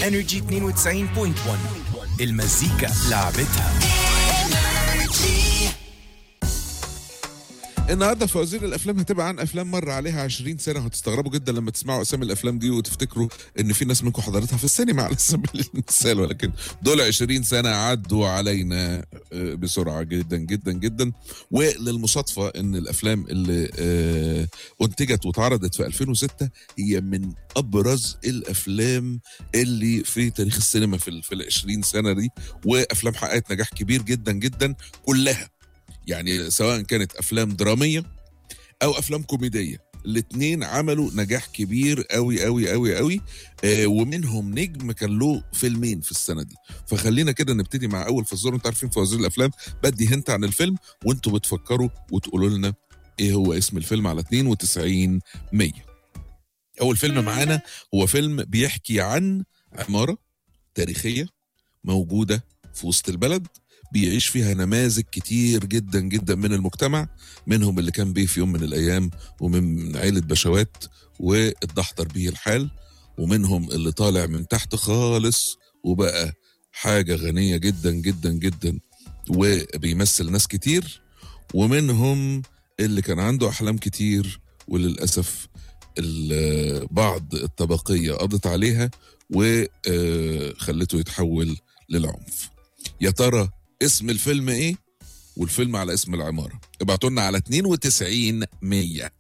انرجي 92.1 المزيكا لعبتها النهارده فوازير الافلام هتبقى عن افلام مر عليها 20 سنه هتستغربوا جدا لما تسمعوا اسامي الافلام دي وتفتكروا ان في ناس منكم حضرتها في السينما على سبيل المثال ولكن دول 20 سنه عدوا علينا آه، بسرعه جدا جدا جدا وللمصادفه ان الافلام اللي آه، انتجت واتعرضت في 2006 هي من ابرز الافلام اللي في تاريخ السينما في ال في ال 20 سنه دي وافلام حققت نجاح كبير جدا جدا كلها يعني سواء كانت افلام دراميه او افلام كوميديه الاثنين عملوا نجاح كبير قوي قوي قوي قوي آه ومنهم نجم كان له فيلمين في السنه دي فخلينا كده نبتدي مع اول فزوره انتوا عارفين فوازير الافلام بدي هنت عن الفيلم وانتوا بتفكروا وتقولوا لنا ايه هو اسم الفيلم على 92 100 اول فيلم معانا هو فيلم بيحكي عن عماره تاريخيه موجوده في وسط البلد بيعيش فيها نماذج كتير جدا جدا من المجتمع منهم اللي كان بيه في يوم من الايام ومن عيله بشوات واتدحضر بيه الحال ومنهم اللي طالع من تحت خالص وبقى حاجه غنيه جدا جدا جدا وبيمثل ناس كتير ومنهم اللي كان عنده احلام كتير وللاسف ال- بعض الطبقيه قضت عليها وخلته يتحول للعنف يا ترى اسم الفيلم ايه والفيلم على اسم العماره ابعتوا لنا على 92 100